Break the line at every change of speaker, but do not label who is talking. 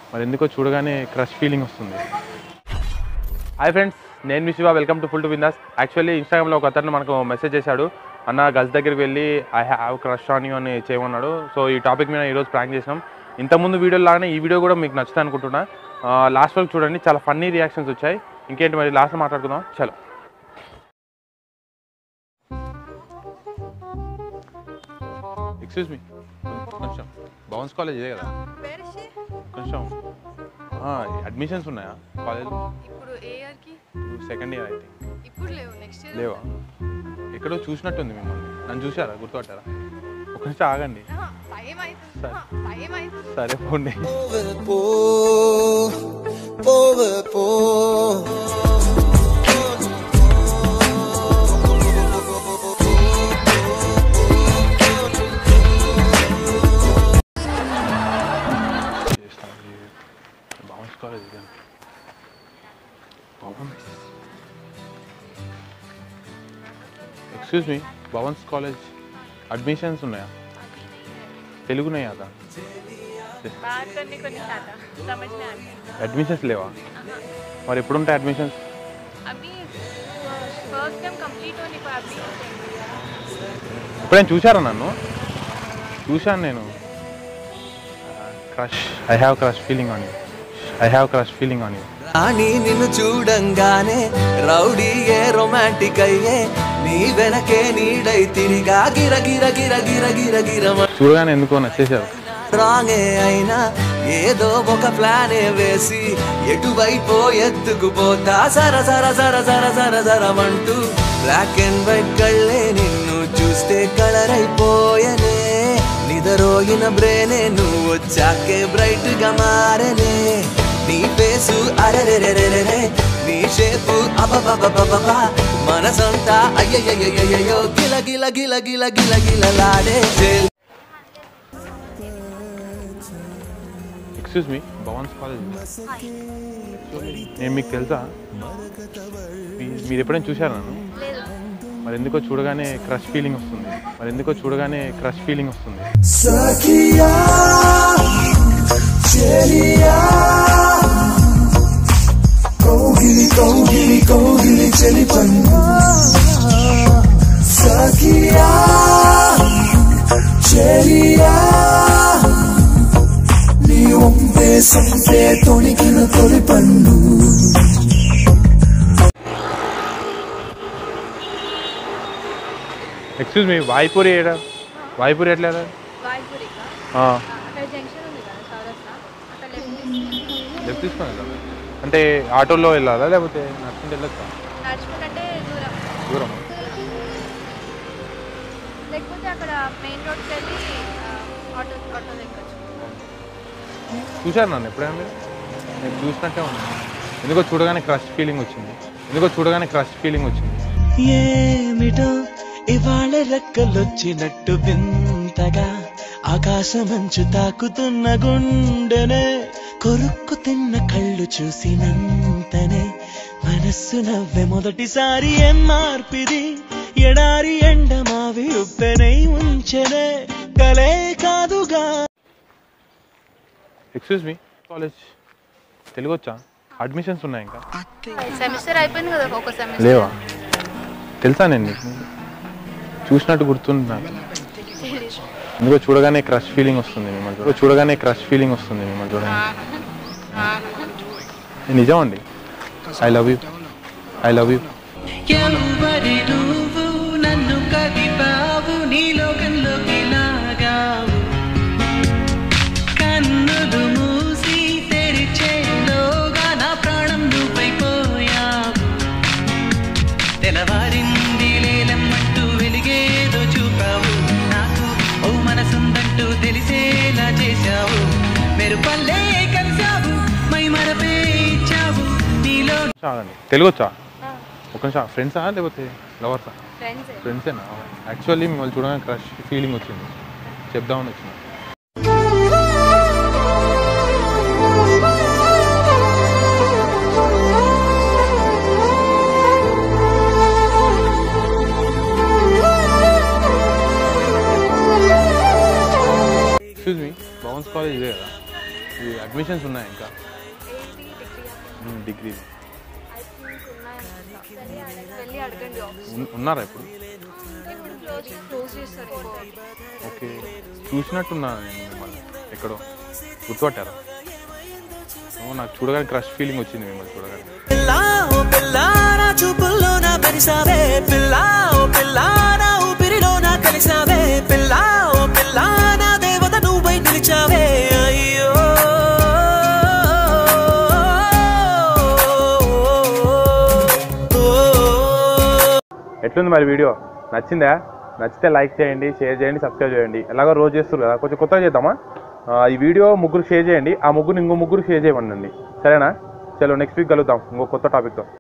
మరి ఎందుకో చూడగానే క్రష్ ఫీలింగ్ వస్తుంది హాయ్ ఫ్రెండ్స్ నేను మీ Shiva welcome to full to Bindaas actually ఇన్స్టాగ్రామ్లో ఒక అతను మనకు మెసేజ్ చేశాడు అన్న గర్ల్స్ దగ్గరికి వెళ్ళి I have crush on you అని చేయమన్నాడు సో ఈ టాపిక్ మీద ఈరోజు ప్రాంక్ చేసాం ఇంతకుముందు వీడియో లాగానే ఈ వీడియో కూడా మీకు నచ్చుతుంది అనుకుంటున్నా లాస్ట్ వరకు చూడండి చాలా ఫన్నీ రియాక్షన్స్ వచ్చాయి ఇంకేంటి మరి లాస్ట్లో మాట్లాడుకుందాం చలో ఎక్స్క్యూజ్ మీ కొంచెం బౌన్స్ కాలేజ్ ఇదే కదా
Where is she?
కొంచెం అడ్మిషన్స్ ఉన్నాయా కాలేజ్
ఇప్పుడు ఏ ఇయర్ కి
సెకండ్ ఇయర్ అయితే
ఇప్పుడు లేవు నెక్స్ట్ ఇయర్
లేవా ఎక్కడో చూసినట్టుంది మిమ్మల్ని నన్ను చూసారా గుర్తుపట్టారా ఒక నిమిషం ఆగండి
భయం అవుతుంది
సరే.
ఆ, భయం అవుతుంది
సరే పోండి
పో పోవే పో
చేస్తాను బౌన్స్ కాలేజ్ ఇదే బౌన్స్ excuse me Bhavans college admissions ఉన్నాయా తెలుగునే కదా
बात करने को नहीं आता समझ में आ गया
అడ్మిషన్స్ లేవా మరి ఎప్పుడు ఉంటాయి అడ్మిషన్స్
अभी फर्स्ट टाइम कंप्लीट होने को अभी
ఎప్పుడైనా చూసారా నన్ను చూశాను నేను crush I have crush feeling on you I have crush feeling on you
రాణి నిన్ను చూడంగానే రౌడీయే రొమాంటిక్ అయ్యే నీ వెనకే నీడై తిరిగా గిర గిర గిర గిర గిర గిర
చూడగానే ఎందుకో నచ్చేసారు
రాంగే అయినా ఏదో ఒక ప్లానే వేసి ఎటువైపో ఎత్తుకుపోతా సర సర సర సర సర సరమంటూ బ్లాక్ అండ్ వైట్ కళ్ళే నిన్ను చూస్తే కలర్ అయిపోయనే నిదరోగిన బ్రేనే నువ్వు వచ్చాకే బ్రైట్ గా మారనే నీ ఫేసు అరెరెరెరెరెరే నీ షేపు అబబబబబబ మనసంతా అయ్యయ్యయ్యయ్యో గిల గిల గిల గిల గిల గిలలాడే జేల్
ఎక్స్క్యూజ్ మీ భవన్స్ కాలేజ్ నేను మీకు తెలుసా మీ- మీరు ఎప్పుడైనా చూసారా నన్ను
లేదు
మరి ఎందుకో చూడగానే క్రష్ ఫీలింగ్ వస్తుంది మరి ఎందుకో చూడగానే క్రష్ ఫీలింగ్ వస్తుంది
సఖియా చెలియా కౌగిలి కౌగిలి కౌగిలి చెలి పన్ను సఖియా చెలియా నీ ఒంపే సంపే తొణికిన తొలి పన్ను
ఎక్స్క్యూజ్ మీ వాయిపూరి ఏడా వాయిపూరి ఎట్లా
వాయిపురి అక్కడ జంక్షన్ ఉంది కదా చౌరస్తా అక్కడ లెఫ్ట్
లెఫ్ట్ తీసుకొని వెళ్దాం అంటే ఆటోలో వెళ్ళాలా లేకపోతే నడుచుకుంటూ వెళ్ళొచ్చా
నడుచుకుంటే దూరం
దూరం
లేకపోతే అక్కడ మెయిన్ రోడ్కి వెళ్ళి ఆ, ఆటో ఆటో ఎక్కొచ్చు
చూశారు నన్ను ఎప్పుడైనా మీరు నేను చూసినట్టే ఉంది ఎందుకో చూడగానే క్రష్ ఫీలింగ్ వచ్చింది ఎందుకో చూడగానే క్రష్ ఫీలింగ్ వచ్చింది
ఏమిటో ఇవాళ రెక్కలొచ్చినట్టు వింతగా ఆకాశమంచు తాకుతున్న గుండెనే కొరుక్కు తిన్న కళ్ళు చూసినంతనే మనస్సు నవ్వె మొదటిసారి ఏం మార్పిది ఎడారి ఎండ మావి ఉప్పెనై ఉంచెనే కలే కాదుగా
ఎక్స్క్యూజ్ మీ కాలేజ్ తెలుగు వచ్చా అడ్మిషన్స్ ఉన్నాయి ఇంకా
సెమిస్టర్ అయిపోయింది కదా ఒక సెమిస్టర్
లేవా తెలుసా నేను నీకు చూసినట్టు గుర్తుంది నాకు ఎందుకో చూడగానే క్రష్ ఫీలింగ్ వస్తుంది మిమ్మల్ని చూడ చూడగానే క్రష్ ఫీలింగ్ వస్తుంది మిమ్మల్ని చూడగానే ఇది నిజం అండి I love you I love you
ఎవరి నువ్వు నన్ను కదిపావు నీ లోకంలోకి లాగావు కన్నులు మూసి తెరిచేలోగా నా ప్రాణం నువ్వైపోయావు తెల్లవారింది లేలమ్మంటూ వెలిగేదో చూపావు నాకు ఓ మనసుందంటూ తెలిసేలా చేశావు మెరుపల్లే కలిసావు మై మరపే ఇచ్చావు నీలో
ఆగండి తెలుగు వచ్చా ఒక నిమిషం ఫ్రెండ్సా లేకపోతే లవర్సా
ఫ్రెండ్స్
ఫ్రెండ్సేనా యాక్చువల్లీ మిమ్మల్ని చూడగానే క్రష్ ఫీలింగ్ వచ్చింది చెప్దామని వచ్చింది ఎక్స్క్యూజ్ మీ భవన్స్ కాలేజ్ ఇదే కదా ఈ అడ్మిషన్స్ ఉన్నాయి ఇంకా
ఏంటి డిగ్రీ
డిగ్రీ
ఐ థింక్ ఉన్నాయి వెళ్ళి అడగండి ఆఫీస్
ఉన్నారా ఇప్పుడు
ఇప్పుడు క్లోజ్ క్లోజ్ చేస్తారు ఇంకో
ఓకే చూసినట్టున్నా నేను మిమ్మల్ని ఎక్కడో గుర్తుపట్టారా ఓ నాకు చూడగానే క్రష్ ఫీలింగ్ వచ్చింది మిమ్మల్ని చూడగానే
పిల్ల ఓ పిల్ల నా చూపుల్లో నా కలిసావే పిల్ల ఓ పిల్ల నా ఊపిరిలో నా కలిసావే పిల్ల ఓ పిల్ల నా దేవత నువ్వై నిలిచావే అయ్యో
ఎట్లుంది మరి వీడియో నచ్చిందా నచ్చితే లైక్ చేయండి షేర్ చేయండి సబ్స్క్రైబ్ చేయండి ఎలాగో రోజు చేస్తారు కదా కొంచెం కొత్తగా చేద్దామా ఆ, ఈ వీడియో ముగ్గురు షేర్ చేయండి ఆ ముగ్గురు ఇంకో ముగ్గురు షేర్ చేయమనండి సరేనా చలో నెక్స్ట్ వీక్ కలుద్దాం ఇంకో కొత్త టాపిక్తో